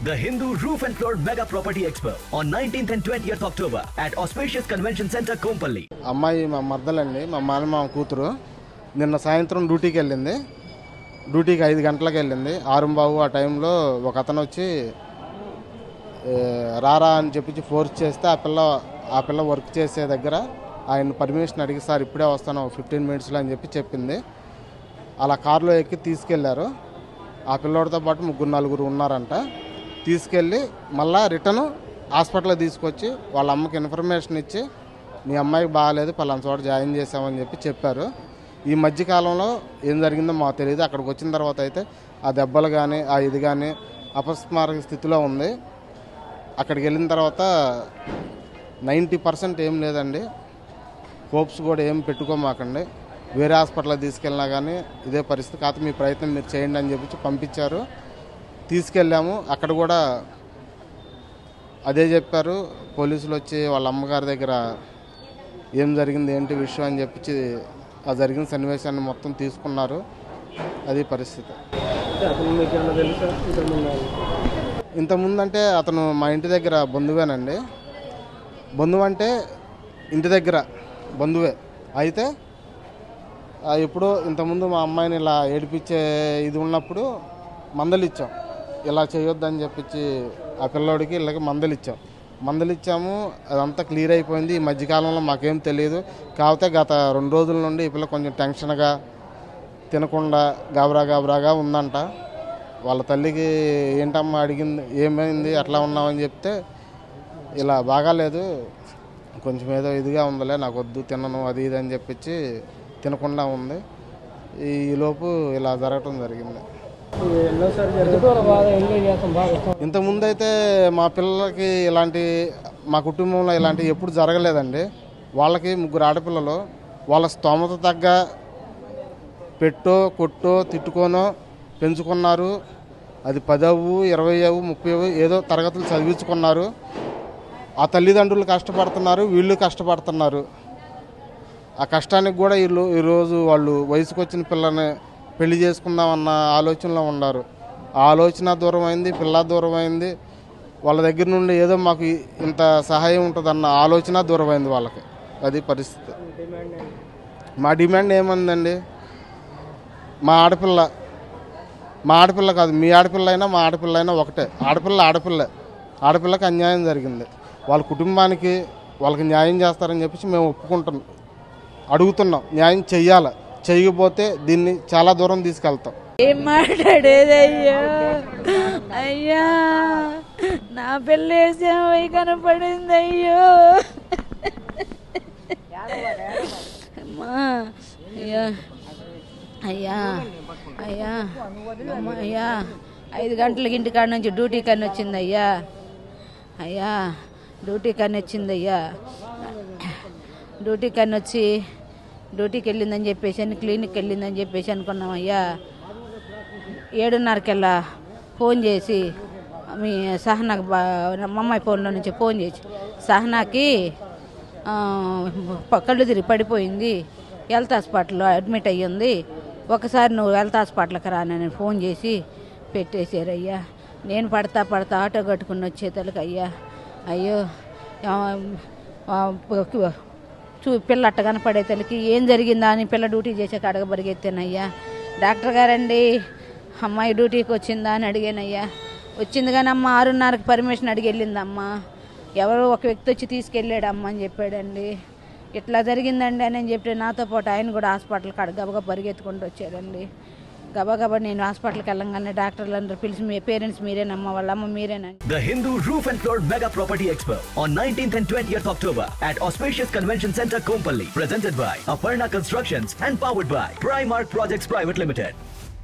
The Hindu Roof and Floor Mega Property Expo on 19th and 20th October at Auspicious Convention Center, Kompally. అమ్మాయి మా మర్దలండి మా మామ కూతురు నిన్న సాయంత్రం డ్యూటీకి వెళ్ళింది డ్యూటీకి ఐదు గంటలకు వెళ్ళింది ఆరుంబాబు ఆ టైంలో ఒక అతను వచ్చి ఏ, రారా అని చెప్పి ఫోర్స్ చేస్తే ఆ పిల్ల ఆ పిల్ల వర్క్ చేసే దగ్గర ఆయన పర్మిషన్ అడిగి సార్ ఇప్పుడే వస్తాను ఫిఫ్టీన్ మినిట్స్లో అని చెప్పి చెప్పింది అలా కారులో ఎక్కి తీసుకెళ్లారు ఆ పిల్లోడితో పాటు ముగ్గురు నలుగురు ఉన్నారంట తీసుకెళ్ళి మళ్ళా రిటర్న్ హాస్పిటల్ తీసుకొచ్చి వాళ్ళ అమ్మకి ఇన్ఫర్మేషన్ ఇచ్చి మీ అమ్మాయికి బాగాలేదు పలానా చోట జాయిన్ చేసామని చెప్పి చెప్పారు ఈ మధ్యకాలంలో ఏం జరిగిందో మాకు తెలియదు అక్కడికి వచ్చిన తర్వాత అయితే ఆ దెబ్బలు కానీ ఆ ఇది కానీ అపస్మారక స్థితిలో ఉంది అక్కడికి వెళ్ళిన తర్వాత నైంటీ పర్సెంట్ ఏం లేదండి హోప్స్ కూడా ఏం పెట్టుకోమాకండి వేరే హాస్పిటల్కి తీసుకెళ్ళినా కానీ ఇదే పరిస్థితి కాకపోతే మీ ప్రయత్నం మీరు చేయండి అని చెప్పి పంపించారు తీసుకెళ్ళాము అక్కడ కూడా అదే చెప్పారు పోలీసులు వచ్చి వాళ్ళ అమ్మగారి దగ్గర ఏం జరిగింది ఏంటి విషయం అని చెప్పి ఆ జరిగిన సన్నివేశాన్ని మొత్తం తీసుకున్నారు అది పరిస్థితి ఇంతకుముందు అంటే అతను మా ఇంటి దగ్గర బంధువేనండి బంధువు అంటే ఇంటి దగ్గర బంధువే అయితే ఆ, ఎప్పుడో ఇంతకుముందు మా అమ్మాయిని ఇలా ఏడిపించే ఇది ఉన్నప్పుడు మందలు ఇచ్చాం ఇలా చేయొద్దని చెప్పించి ఆ పిల్లోడికి ఇళ్ళకి మందలు ఇచ్చాం మందలు ఇచ్చాము అదంతా క్లియర్ అయిపోయింది ఈ మధ్యకాలంలో మాకేం తెలియదు కాకపోతే గత రెండు రోజుల నుండి ఈ పిల్ల కొంచెం టెన్షన్గా తినకుండా గాబరా గాబరాగా ఉందంట వాళ్ళ తల్లికి ఏంటమ్మా అడిగింది ఏమైంది అట్లా ఉన్నామని చెప్తే ఇలా బాగాలేదు కొంచెం ఏదో ఇదిగా ఉందిలే నాకు వద్దు తినను అది ఇది అని చెప్పించి తినకుండా ఉంది ఈ లోపు ఇలా జరగటం జరిగింది ఇంతకుముందు అయితే మా పిల్లలకి ఇలాంటి మా కుటుంబంలో ఇలాంటివి ఎప్పుడు జరగలేదండి వాళ్ళకి ముగ్గురు ఆడపిల్లలు వాళ్ళ స్తోమత తగ్గ పెట్టో కొట్టో తిట్టుకోనో పెంచుకున్నారు అది పదవు ఇరవై అవు ముప్పై అవు ఏదో తరగతులు చదివించుకున్నారు ఆ తల్లిదండ్రులు కష్టపడుతున్నారు వీళ్ళు కష్టపడుతున్నారు ఆ కష్టానికి కూడా వీళ్ళు ఈరోజు వాళ్ళు వయసుకు వచ్చిన పిల్లని పెళ్లి చేసుకుందామన్న ఆలోచనలో ఉన్నారు ఆ ఆలోచన దూరం అయింది పిల్ల దూరం అయింది వాళ్ళ దగ్గర నుండి ఏదో మాకు ఇంత సహాయం ఉంటుందన్న ఆలోచన దూరం అయింది వాళ్ళకి అది పరిస్థితి మా డిమాండ్ ఏమందండి మా ఆడపిల్ల మా ఆడపిల్ల కాదు మీ ఆడపిల్ల అయినా మా ఆడపిల్ల అయినా ఒకటే ఆడపిల్ల ఆడపిల్ల ఆడపిల్లకి అన్యాయం జరిగింది వాళ్ళ కుటుంబానికి వాళ్ళకి న్యాయం చేస్తారని చెప్పేసి మేము ఒప్పుకుంటున్నాం అడుగుతున్నాం న్యాయం చెయ్యాలి చేయకపోతే దీన్ని చాలా దూరం తీసుకెళ్తాం ఏం మాట్లాడేదయ్యా అయ్యా నా పెళ్ళేసామై కనపడింది అయ్యో అమ్మా అయ్యా అయ్యా అయ్యా అమ్మ, అయ్యా ఐదు గంటలకి ఇంటికాడ నుంచి డ్యూటీ కని వచ్చింది అయ్యా అయ్యా డ్యూటీ కని వచ్చింది అయ్యా డ్యూటీ కని వచ్చి డ్యూటీకి వెళ్ళిందని చెప్పేసి అని క్లినిక్కి వెళ్ళిందని చెప్పేసి అనుకున్నాం అయ్యా ఏడున్నరకెల్లా ఫోన్ చేసి మీ సహనాకి బా మా అమ్మాయి ఫోన్లో నుంచి ఫోన్ చేసి సహనాకి ఆ, ప- కళ్ళు తిరిగి పడిపోయింది హెల్త్ హాస్పిటల్లో అడ్మిట్ అయ్యింది ఒకసారి నువ్వు హెల్త్ హాస్పిటల్కి రానని ఫోన్ చేసి పెట్టేశారయ్యా నేను పడతా పడతా ఆటో కట్టుకుని వచ్చేతలకి అయ్యా అయ్యో ఆ, ఆ, ప- చూ పిల్ల అట్ట కనపడే తల్లికి ఏం జరిగిందా అని పిల్ల డ్యూటీ చేసే కాడగా పరిగెత్తానయ్యా డాక్టర్ గారండి అమ్మాయి డ్యూటీకి వచ్చిందా అని అడిగానయ్యా వచ్చింది కానీ అమ్మ ఆరున్నరకి పర్మిషన్ అడిగి వెళ్ళిందమ్మా ఎవరో ఒక వ్యక్తి వచ్చి తీసుకెళ్ళాడు అమ్మ అని చెప్పాడండి ఇట్లా జరిగిందండి అని చెప్పి నాతో పాటు ఆయన కూడా హాస్పిటల్ కాడ గబగబా పరిగెత్తుకుంటూ వచ్చారండి గబగబా నేను హాస్పిటల్కి వెళ్ళంగానే డాక్టర్లు అందరూ పిలిచి మీ పేరెంట్స్ మీరేనమ్మా వాళ్ళ అమ్మ మీరేనా The Hindu Roof and Floor Mega Property Expo on 19th and 20th October at Auspicious Convention Center, Kompally. Presented by Aparna Constructions and powered by Primark Projects Private Limited.